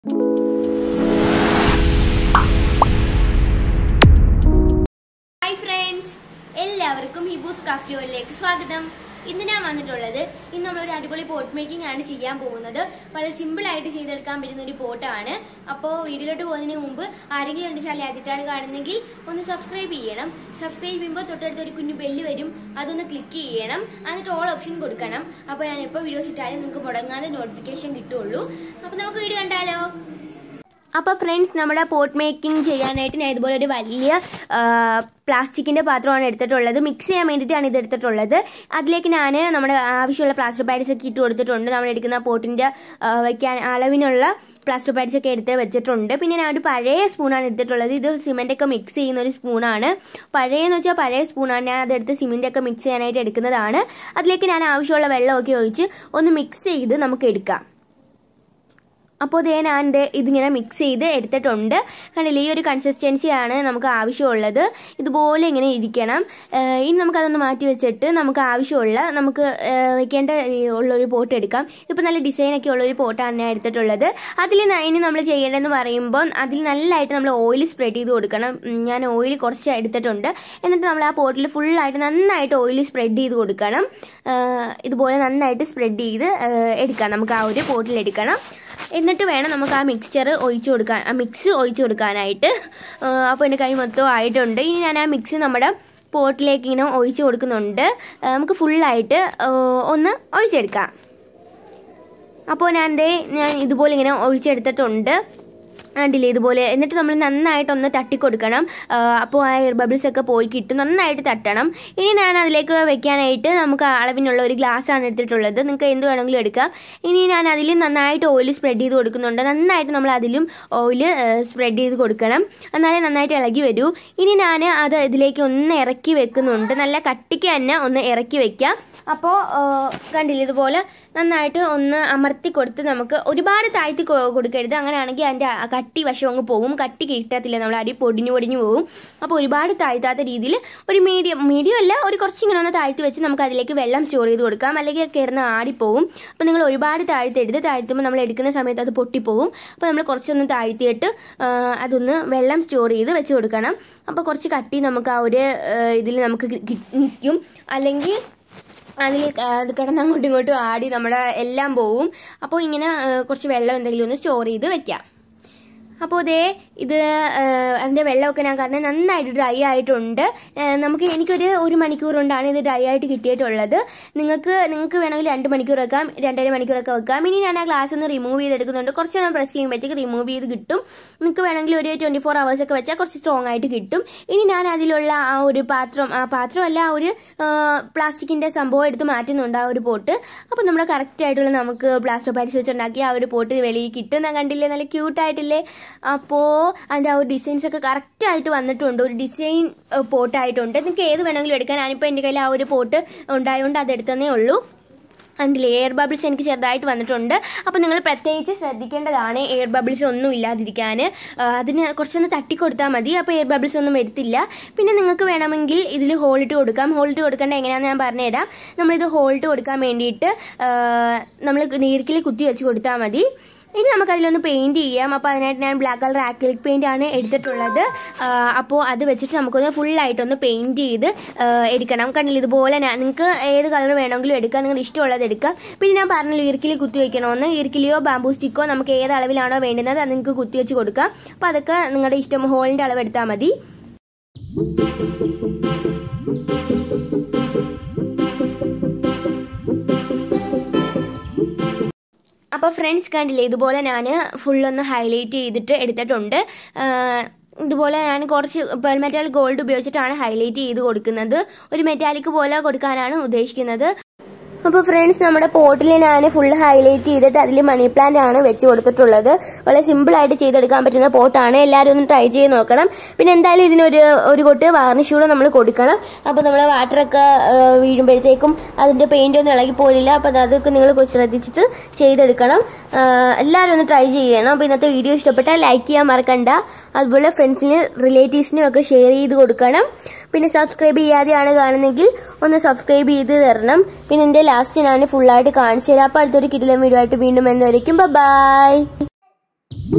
hi friends എല്ലാവർക്കും ഹിബൂസ് craft വേൾഡിലേക്ക് സ്വാഗതം ഇന്ന് ഞാൻ വന്നിട്ടുള്ളത് ഇന്ന് നമ്മളൊരു അടിപൊളി പോട്ട് മേക്കിംഗ് ആണ് ചെയ്യാൻ പോകുന്നത് വളരെ സിമ്പിൾ ആയിട്ട് ചെയ്തെടുക്കാൻ പറ്റുന്ന ഒരു പോട്ടാണ് അപ്പോൾ വീഡിയോയിലോട്ട് പോകുന്നതിന് മുമ്പ് ആരെങ്കിലും ഉണ്ട് ചാനൽ ആദ്യമായിട്ടാണ് കാണുന്നെങ്കിൽ ഒന്ന് സബ്സ്ക്രൈബ് ചെയ്യണം സബ്സ്ക്രൈബ് ചെയ്യുമ്പോൾ തൊട്ടടുത്ത് ഒരു കുഞ്ഞു ബെല്ല് വരും അതൊന്ന് ക്ലിക്ക് ചെയ്യണം എന്നിട്ട് ഓൾ ഓപ്ഷൻ കൊടുക്കണം അപ്പോൾ ഞാൻ എപ്പോൾ വീഡിയോസ് ഇട്ടാലും നിങ്ങൾക്ക് മുടങ്ങാതെ നോട്ടിഫിക്കേഷൻ കിട്ടുള്ളൂ അപ്പോൾ നമുക്ക് വീഡിയോ കണ്ടാലോ അപ്പോൾ ഫ്രണ്ട്സ് നമ്മുടെ പോട്ട് മേക്കിംഗ് ചെയ്യാനായിട്ട് ഞാൻ ഇതുപോലെ ഒരു വലിയ പ്ലാസ്റ്റിക്കിൻ്റെ പാത്രമാണ് എടുത്തിട്ടുള്ളത് മിക്സ് ചെയ്യാൻ വേണ്ടിയിട്ടാണ് ഇത് എടുത്തിട്ടുള്ളത് അതിലേക്ക് ഞാൻ നമ്മുടെ ആവശ്യമുള്ള പ്ലാസ്റ്റർ പാഡ്സ് ഒക്കെ ഇട്ട് കൊടുത്തിട്ടുണ്ട് നമ്മൾ എടുക്കുന്ന പോട്ടിൻ്റെ വയ്ക്കാൻ അളവിനുള്ള പ്ലാസ്റ്റർ പാഡ്സ് ഒക്കെ എടുത്ത് വെച്ചിട്ടുണ്ട് പിന്നെ ഞാൻ ഒരു പഴയ സ്പൂണാണ് എടുത്തിട്ടുള്ളത് ഇത് സിമെൻ്റ് ഒക്കെ മിക്സ് ചെയ്യുന്ന ഒരു സ്പൂണാണ് പഴയെന്ന് വെച്ചാൽ പഴയ സ്പൂണാണ് ഞാൻ അതെടുത്ത് സിമെൻ്റ് ഒക്കെ മിക്സ് ചെയ്യാനായിട്ട് എടുക്കുന്നതാണ് അതിലേക്ക് ഞാൻ ആവശ്യമുള്ള വെള്ളമൊക്കെ ഒഴിച്ച് ഒന്ന് മിക്സ് ചെയ്ത് നമുക്ക് എടുക്കാം അപ്പോൾ ഇതേ ഞാൻ ഇത് ഇതിങ്ങനെ മിക്സ് ചെയ്ത് എടുത്തിട്ടുണ്ട് കണ്ടില്ലേ ഈ ഒരു കൺസിസ്റ്റൻസിയാണ് നമുക്ക് ആവശ്യമുള്ളത് ഇതുപോലെ ഇങ്ങനെ ഇരിക്കണം ഏഹ് ഇനി നമുക്കതൊന്ന് മാറ്റി വെച്ചിട്ട് നമുക്ക് ആവശ്യമുള്ള നമുക്ക് ഏഹ് വെക്കേണ്ട ഈ ഉള്ളൊരു പോട്ട് എടുക്കാം ഇപ്പോൾ നല്ല ഡിസൈനൊക്കെ ഉള്ളൊരു പോട്ടാണ് ഞാൻ എടുത്തിട്ടുള്ളത് അതിൽ ന- ഇനി നമ്മൾ ചെയ്യേണ്ടതെന്ന് പറയുമ്പോൾ അതിൽ നല്ലതായിട്ട് നമ്മൾ ഓയിൽ സ്പ്രെഡ് ചെയ്ത് കൊടുക്കണം ഉം, ഞാൻ ഓയിൽ കുറച്ച് എടുത്തിട്ടുണ്ട് എന്നിട്ട് നമ്മൾ ആ പോട്ടിൽ ഫുള്ളായിട്ട് നന്നായിട്ട് ഓയിൽ സ്പ്രെഡ് ചെയ്ത് കൊടുക്കണം ഏഹ് ഇതുപോലെ നന്നായിട്ട് സ്പ്രെഡ് ചെയ്ത് ഏഹ് എടുക്കാം നമുക്ക് ആ ഒരു പോട്ടിൽ എടുക്കണം എന്നിട്ട് വേണം നമുക്ക് ആ മിക്സ്ചർ ഒഴിച്ചു കൊടുക്കാൻ ആ മിക്സ് ഒഴിച്ചു കൊടുക്കാനായിട്ട് അപ്പോൾ എൻ്റെ കൈ മൊത്തം ആയിട്ടുണ്ട് ഇനി ഞാൻ ആ മിക്സ് നമ്മുടെ പോട്ടിലേക്ക് ഇങ്ങനെ ഒഴിച്ചു കൊടുക്കുന്നുണ്ട് ആ, നമുക്ക് ഫുള്ളായിട്ട് ഒന്ന് ഒഴിച്ചെടുക്കാം അപ്പോൾ ഞാൻ ദേ ഞാൻ ഇതുപോലെ ഇങ്ങനെ ഒഴിച്ചെടുത്തിട്ടുണ്ട് കണ്ടില്ലേ ഇതുപോലെ എന്നിട്ട് നമ്മൾ നന്നായിട്ടൊന്ന് തട്ടിക്കൊടുക്കണം ആ, അപ്പോൾ ആ എയർ ബബിൾസ് ഒക്കെ പോയി കിട്ടും നന്നായിട്ട് തട്ടണം ഇനി ഞാൻ അതിലേക്ക് വെക്കാനായിട്ട് നമുക്ക് അളവിനുള്ള ഒരു ഗ്ലാസ് ആണ് എടുത്തിട്ടുള്ളത് നിങ്ങൾക്ക് എന്ത് വേണമെങ്കിലും എടുക്കാം ഇനി ഞാൻ അതിൽ നന്നായിട്ട് ഓയിൽ സ്പ്രെഡ് ചെയ്ത് കൊടുക്കുന്നുണ്ട് നന്നായിട്ട് നമ്മൾ അതിലും ഓയിൽ സ്പ്രെഡ് ചെയ്ത് കൊടുക്കണം എന്നാലേ നന്നായിട്ട് ഇളകി വരൂ ഇനി ഞാൻ അത് ഇതിലേക്ക് ഒന്ന് ഇറക്കി വെക്കുന്നുണ്ട് നല്ല കട്ടിക്ക് തന്നെ ഒന്ന് ഇറക്കി വെക്കാം അപ്പോൾ കണ്ടില്ലേ ഇതുപോലെ നന്നായിട്ട് ഒന്ന് അമർത്തി കൊടുത്ത് നമുക്ക് ഒരുപാട് താഴ്ത്തി കൊ- കൊടുക്കരുത് അങ്ങനെയാണെങ്കിൽ അതിൻ്റെ ആ കട്ടി വശം അങ്ങ് പോകും കട്ടി കിട്ടത്തില്ല നമ്മൾ അടി പൊടിഞ്ഞു പൊടിഞ്ഞു പോകും അപ്പോൾ ഒരുപാട് താഴ്ത്താത്ത രീതിയിൽ ഒരു മീഡിയം മീഡിയം അല്ല ഒരു കുറച്ചിങ്ങനെ ഒന്ന് താഴ്ത്തി വെച്ച് നമുക്ക് അതിലേക്ക് വെള്ളം സ്റ്റോർ ചെയ്ത് കൊടുക്കാം അല്ലെങ്കിൽ കിടന്ന് ആടിപ്പോവും അപ്പോൾ നിങ്ങൾ ഒരുപാട് താഴ്ത്തരുത് താഴ്ത്തുമ്പോൾ നമ്മൾ എടുക്കുന്ന സമയത്ത് അത് പൊട്ടിപ്പോവും അപ്പോൾ നമ്മൾ കുറച്ചൊന്ന് താഴ്ത്തിയിട്ട് ആ, അതൊന്ന് വെള്ളം സ്റ്റോർ ചെയ്ത് വെച്ച് കൊടുക്കണം അപ്പോൾ കുറച്ച് കട്ടി നമുക്ക് ആ ഒരു ഇതിൽ നമുക്ക് നിൽക്കും അല്ലെങ്കിൽ അതിൽ അത് കിടന്ന് അങ്ങോട്ടും ഇങ്ങോട്ടും ആടി നമ്മുടെ എല്ലാം പോവും അപ്പോൾ ഇങ്ങനെ ആ, കുറച്ച് വെള്ളം എന്തെങ്കിലും ഒന്ന് സ്റ്റോർ ചെയ്ത് വെക്കാം അപ്പോൾ ഇതേ ഇത് ആ, അതിൻ്റെ വെള്ളമൊക്കെ ഞാൻ കാരണം നന്നായിട്ട് ഡ്രൈ ആയിട്ടുണ്ട് ആ, നമുക്ക് എനിക്കൊരു ഒരു മണിക്കൂർ കൊണ്ടാണ് ഇത് ഡ്രൈ ആയിട്ട് കിട്ടിയിട്ടുള്ളത് നിങ്ങൾക്ക് നിങ്ങൾക്ക് വേണമെങ്കിൽ രണ്ട് മണിക്കൂർ വെക്കാം രണ്ടര മണിക്കൂറൊക്കെ വെക്കാം ഇനി ഞാൻ ആ ഗ്ലാസ് ഒന്ന് റിമൂവ് ചെയ്തെടുക്കുന്നുണ്ട് കുറച്ച് നേരം പ്രസ് ചെയ്യുമ്പോഴത്തേക്ക് റിമൂവ് ചെയ്ത് കിട്ടും നിങ്ങൾക്ക് വേണമെങ്കിൽ ഒരു ട്വൻറ്റി ഫോർ അവേഴ്സ് ഒക്കെ വെച്ചാൽ കുറച്ച് സ്ട്രോങ് ആയിട്ട് കിട്ടും ഇനി ഞാൻ അതിലുള്ള ആ ഒരു പാത്രം ആ പാത്രമല്ല ആ ഒരു പ്ലാസ്റ്റിക്കിൻ്റെ സംഭവം എടുത്ത് മാറ്റുന്നുണ്ട് ആ ഒരു പോട്ട് അപ്പോൾ നമ്മുടെ കറക്റ്റ് ആയിട്ടുള്ള നമുക്ക് പ്ലാസ്റ്റർ പാരിസ് വെച്ചുണ്ടാക്കി ആ ഒരു പോട്ട് വെളിയിൽ കിട്ടും ഞാൻ കണ്ടില്ലേ നല്ല ക്യൂട്ടായിട്ടില്ലേ അപ്പോൾ അതിൻ്റെ ആ ഒരു ഡിസൈൻസ് ഒക്കെ കറക്റ്റ് ആയിട്ട് വന്നിട്ടുണ്ട് ഒരു ഡിസൈൻ പോട്ടായിട്ടുണ്ട് നിങ്ങൾക്ക് ഏത് വേണമെങ്കിലും എടുക്കാൻ ഞാനിപ്പോൾ എൻ്റെ കയ്യിൽ ആ ഒരു പോട്ട് ഉണ്ടായതുകൊണ്ട് അത് എടുത്തതേ ഉള്ളൂ കണ്ടില്ലേ എയർ ബബിൾസ് എനിക്ക് ചെറുതായിട്ട് വന്നിട്ടുണ്ട് അപ്പോൾ നിങ്ങൾ പ്രത്യേകിച്ച് ശ്രദ്ധിക്കേണ്ടതാണ് എയർ ബബിൾസ് ഒന്നും ഇല്ലാതിരിക്കാൻ ആ, അതിന് കുറച്ചൊന്ന് തട്ടിക്കൊടുത്താൽ മതി അപ്പോൾ എയർ ബബിൾസ് ഒന്നും വരുത്തില്ല പിന്നെ നിങ്ങൾക്ക് വേണമെങ്കിൽ ഇതിൽ ഹോൾട്ട് കൊടുക്കാം ഹോൾട്ട് കൊടുക്കേണ്ട എങ്ങനെയാണെന്ന് ഞാൻ പറഞ്ഞുതരാം നമ്മളിത് ഹോൾട്ട് കൊടുക്കാൻ വേണ്ടിയിട്ട് നമ്മൾ നീർക്കിൽ കുത്തി വെച്ച് കൊടുത്താൽ മതി ഇനി നമുക്കതിലൊന്ന് പെയിൻറ് ചെയ്യാം അപ്പോൾ അതിനായിട്ട് ഞാൻ ബ്ലാക്ക് കളർ ആക്രിലിക് പെയിൻ്റ് ആണ് എടുത്തിട്ടുള്ളത് ആ, അപ്പോൾ അത് വെച്ചിട്ട് നമുക്കൊന്ന് ഫുള്ളായിട്ടൊന്ന് പെയിൻറ് ചെയ്ത് ആ, എടുക്കണം കണ്ടില്ല ഇതുപോലെ ഞാൻ നിങ്ങൾക്ക് ഏത് കളർ വേണമെങ്കിലും എടുക്കാം നിങ്ങളുടെ ഇഷ്ടമുള്ളത് എടുക്കാം പിന്നെ ഞാൻ പറഞ്ഞല്ലോ ഈർക്കിലി കുത്തി വയ്ക്കണമെന്ന് ഈർക്കിലിയോ ബാമ്പൂ സ്റ്റിക്കോ നമുക്ക് ഏത് അളവിലാണോ വേണ്ടുന്നത് അത് നിങ്ങൾക്ക് കുത്തി വെച്ച് കൊടുക്കാം അപ്പോൾ അതൊക്കെ നിങ്ങളുടെ ഇഷ്ടം ഹോളിൻ്റെ അളവ് എടുത്താൽ മതി അപ്പോൾ ഫ്രണ്ട്സ് കണ്ടില്ലേ ഇതുപോലെ ഞാൻ ഫുള്ളൊന്ന് ഹൈലൈറ്റ് ചെയ്തിട്ട് എടുത്തിട്ടുണ്ട് ആ, ഇതുപോലെ ഞാൻ കുറച്ച് പെർ മെറ്റാൽ ഗോൾഡ് ഉപയോഗിച്ചിട്ടാണ് ഹൈലൈറ്റ് ചെയ്ത് കൊടുക്കുന്നത് ഒരു മെറ്റാലിക് പോലെ കൊടുക്കാനാണ് ഉദ്ദേശിക്കുന്നത് അപ്പോൾ ഫ്രണ്ട്സ് നമ്മുടെ പോട്ടിൽ ഞാൻ ഫുൾ ഹൈലൈറ്റ് ചെയ്തിട്ട് അതിൽ മണി പ്ലാന്റ് ആണ് വെച്ച് കൊടുത്തിട്ടുള്ളത് വളരെ സിമ്പിൾ ആയിട്ട് ചെയ്തെടുക്കാൻ പറ്റുന്ന പോട്ടാണ് എല്ലാവരും ഒന്ന് ട്രൈ ചെയ്ത് നോക്കണം പിന്നെ എന്തായാലും ഇതിനൊരു ഒരു കൊട്ട് വാർണിഷ് കൂടെ നമ്മൾ കൊടുക്കണം അപ്പോൾ നമ്മൾ വാട്ടറൊക്കെ വീഴുമ്പോഴത്തേക്കും അതിൻ്റെ പെയിൻ്റ് ഒന്നും ഇളകി പോരില്ല അപ്പോൾ അതൊക്കെ നിങ്ങൾ ശ്രദ്ധിച്ചിട്ട് ചെയ്തെടുക്കണം ആ, എല്ലാവരും ഒന്ന് ട്രൈ ചെയ്യണം അപ്പോൾ ഇന്നത്തെ വീഡിയോ ഇഷ്ടപ്പെട്ടാൽ ലൈക്ക് ചെയ്യാൻ മറക്കണ്ട അതുപോലെ ഫ്രണ്ട്സിന് റിലേറ്റീവ്സിനും ഒക്കെ ഷെയർ ചെയ്ത് കൊടുക്കണം പിന്നെ സബ്സ്ക്രൈബ് ചെയ്യാതെയാണ് കാണുന്നെങ്കിൽ ഒന്ന് സബ്സ്ക്രൈബ് ചെയ്ത് തരണം പിന്നെ എൻ്റെ ലാസ്റ്റ് ഞാൻ ഫുള്ളായിട്ട് കാണിച്ചു തരാം അപ്പോൾ അടുത്തൊരു കിടിലം വീഡിയോ ആയിട്ട് വീണ്ടും എന്നവരേക്കും ബൈ